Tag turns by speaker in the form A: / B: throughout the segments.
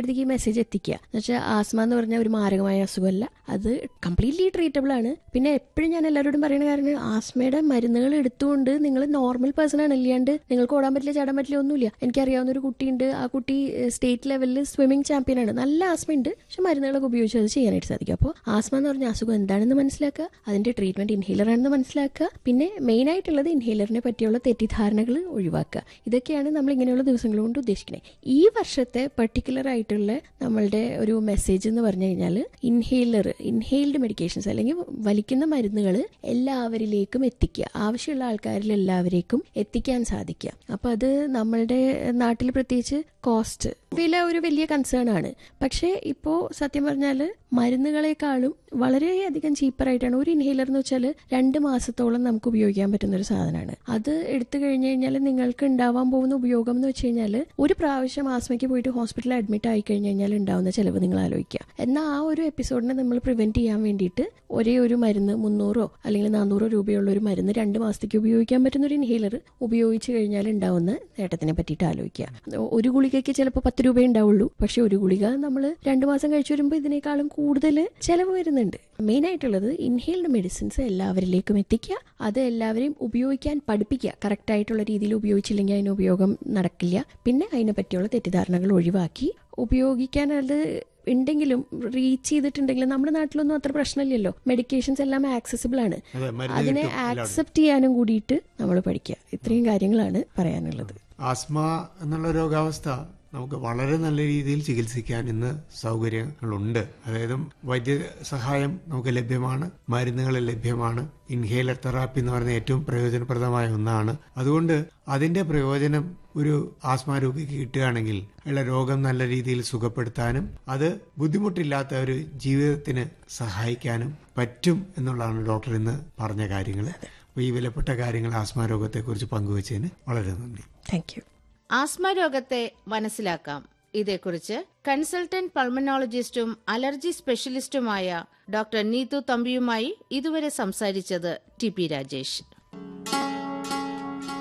A: അടുത്തേക്ക് ഈ മെസ്സേജ് എത്തിക്കുക എന്നുവെച്ചാൽ ആസ്മ എന്ന് പറഞ്ഞാൽ ഒരു മാരകമായ അസുഖമല്ല അത് കംപ്ലീറ്റ്ലി ട്രീറ്റബിൾ ആണ് പിന്നെ എപ്പോഴും ഞാൻ എല്ലാവരോടും പറയുന്ന കാര്യം ആസ്മയുടെ മരുന്നുകൾ എടുത്തുകൊണ്ട് നിങ്ങൾ നോർമൽ പേഴ്സൺ ആണ് ഇല്ലാണ്ട് നിങ്ങൾക്ക് ഓടാൻ പറ്റില്ല ചാടാൻ പറ്റില്ല ഒന്നുമില്ല എനിക്കറിയാവുന്ന ഒരു കുട്ടിയുണ്ട് ആ കുട്ടി സ്റ്റേറ്റ് ലെവലിൽ സ്വിമ്മിംഗ് ചാമ്പ്യൻ ആണ് നല്ല ആസ്മയുണ്ട് പക്ഷെ മരുന്നുകളൊക്കെ ഉപയോഗിച്ച് അത് ചെയ്യാനായിട്ട് സാധിക്കും അപ്പോൾ ആസ്മ എന്ന് പറഞ്ഞ അസുഖം എന്താണെന്ന് മനസ്സിലാക്കുക അതിന്റെ ട്രീറ്റ്മെന്റ് ഇൻഹേലർ ആണെന്ന് മനസ്സിലാക്കുക പിന്നെ മെയിൻ ആയിട്ടുള്ളത് ഇൻഹേലറിനെ പറ്റിയുള്ള തെറ്റിദ്ധാരണകൾ ഒഴിവാക്കുക ഇതൊക്കെയാണ് നമ്മൾ ഇങ്ങനെയുള്ള ദിവസങ്ങൾ കൊണ്ട് ഉദ്ദേശിക്കുന്നത് ഈ വർഷത്തെ പർട്ടിക്കുലർ ആയിട്ടുള്ള നമ്മളുടെ ഒരു മെസ്സേജ് എന്ന് പറഞ്ഞു കഴിഞ്ഞാൽ ഇൻഹേലർ ഇൻഹെയിൽഡ് മെഡിക്കേഷൻസ് അല്ലെങ്കിൽ വലിക്കുന്ന മരുന്നുകൾ എല്ലാവരിലേക്കും എത്തിക്കുക ആവശ്യമുള്ള ആൾക്കാരിൽ എല്ലാവരേക്കും എത്തിക്കാൻ സാധിക്കുക അപ്പൊ അത് നമ്മളുടെ നാട്ടിൽ പ്രത്യേകിച്ച് കോസ്റ്റ് വില ഒരു വലിയ കൺസേൺ ആണ് പക്ഷേ ഇപ്പോൾ സത്യം പറഞ്ഞാൽ മരുന്നുകളെക്കാളും വളരെയധികം ചീപ്പറായിട്ടാണ് ഒരു ഇൻഹേലർ എന്ന് വെച്ചാൽ രണ്ട് മാസത്തോളം നമുക്ക് ഉപയോഗിക്കാൻ പറ്റുന്ന ഒരു സാധനമാണ് അത് എടുത്തു കഴിഞ്ഞു കഴിഞ്ഞാൽ നിങ്ങൾക്ക് ഉണ്ടാവാൻ പോകുന്ന ഉപയോഗം എന്ന് വെച്ച് കഴിഞ്ഞാൽ ഒരു പ്രാവശ്യം ആസ്മയ്ക്ക് പോയിട്ട് ഹോസ്പിറ്റലിൽ അഡ്മിറ്റ് ആയി കഴിഞ്ഞു കഴിഞ്ഞാൽ ഉണ്ടാവുന്ന ചിലവ് നിങ്ങൾ ആലോചിക്കുക എന്നാൽ ആ ഒരു എപ്പിസോഡിനെ നമ്മൾ പ്രിവെന്റ് ചെയ്യാൻ വേണ്ടിയിട്ട് ഒരേ ഒരു മരുന്ന് മുന്നൂറോ അല്ലെങ്കിൽ നാനൂറോ രൂപയുള്ള ഒരു മരുന്ന് രണ്ട് മാസത്തേക്ക് ഉപയോഗിക്കാൻ പറ്റുന്ന ഒരു ഇൻഹേലർ ഉപയോഗിച്ച് കഴിഞ്ഞാൽ ഉണ്ടാവുന്ന നേട്ടത്തിനെ പറ്റിയിട്ട് ആലോചിക്കുക ഒരു ഗുളികയ്ക്ക് ചിലപ്പോൾ പത്ത് രൂപയേ ഉണ്ടാവുള്ളൂ പക്ഷെ ഒരു ഗുളിക നമ്മൾ രണ്ട് മാസം കഴിച്ചു വരുമ്പോൾ ഇതിനേക്കാളും കൂടുതൽ ചെലവ് വരുന്നുണ്ട് മെയിൻ ആയിട്ടുള്ളത് ഇൻഹേൽഡ് മെഡിസിൻസ് എല്ലാവരിലേക്കും എത്തിക്കുക അത് എല്ലാവരെയും ഉപയോഗിക്കാൻ പഠിപ്പിക്കുക കറക്റ്റ് ആയിട്ടുള്ള രീതിയിൽ ഉപയോഗിച്ചില്ലെങ്കിൽ അതിന് ഉപയോഗം നടക്കില്ല പിന്നെ അതിനെ പറ്റിയുള്ള തെറ്റിദ്ധാരണകൾ ഒഴിവാക്കി ഉപയോഗിക്കാൻ അത് ഉണ്ടെങ്കിലും റീച്ച് ചെയ്തിട്ടുണ്ടെങ്കിലും നമ്മുടെ നാട്ടിലൊന്നും അത്ര പ്രശ്നമില്ലല്ലോ മെഡിക്കേഷൻസ് എല്ലാം ആക്സസിബിൾ ആണ്
B: അതെ, മരുന്ന്
A: അതിനെ
B: കിട്ടും എല്ലായിടത്തും.
A: ആക്സെപ്റ്റ് ചെയ്യാനും കൂടിയിട്ട് നമ്മൾ പഠിക്കുക ഇത്രയും കാര്യങ്ങളാണ് പറയാനുള്ളത്
B: ആസ്മ എന്നുള്ള രോഗാവസ്ഥ നമുക്ക് വളരെ നല്ല രീതിയിൽ ചികിത്സിക്കാൻ ഇന്ന് സൗകര്യങ്ങളുണ്ട് അതായത് വൈദ്യസഹായം നമുക്ക് ലഭ്യമാണ് മരുന്നുകൾ ലഭ്യമാണ് ഇൻഹേലർ തെറാപ്പി എന്ന് പറയുന്ന ഏറ്റവും പ്രയോജനപ്രദമായ ഒന്നാണ് അതുകൊണ്ട് അതിന്റെ പ്രയോജനം ഒരു ആസ്മ രോഗിക്ക് കിട്ടുകയാണെങ്കിൽ അയാളുടെ രോഗം നല്ല രീതിയിൽ സുഖപ്പെടുത്താനും അത് ബുദ്ധിമുട്ടില്ലാത്ത ഒരു ജീവിതത്തിന് സഹായിക്കാനും പറ്റും എന്നുള്ളതാണ് ഡോക്ടർ ഇന്ന് പറഞ്ഞ കാര്യങ്ങൾ അപ്പോൾ ഈ വിലപ്പെട്ട കാര്യങ്ങൾ ആസ്മ രോഗത്തെക്കുറിച്ച് പങ്കുവച്ചതിന് വളരെ നന്ദി
A: താങ്ക് യു
C: ആസ്മ രോഗത്തെ മനസ്സിലാക്കാം ഇതേക്കുറിച്ച് കൺസൾട്ടന്റ് പൾമനോളജിസ്റ്റും അലർജി സ്പെഷ്യലിസ്റ്റുമായ ഡോക്ടർ നീതു തമ്പിയുമായി ഇതുവരെ സംസാരിച്ചത് T P Rajesh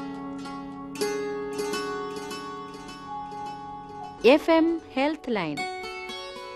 D: F M health line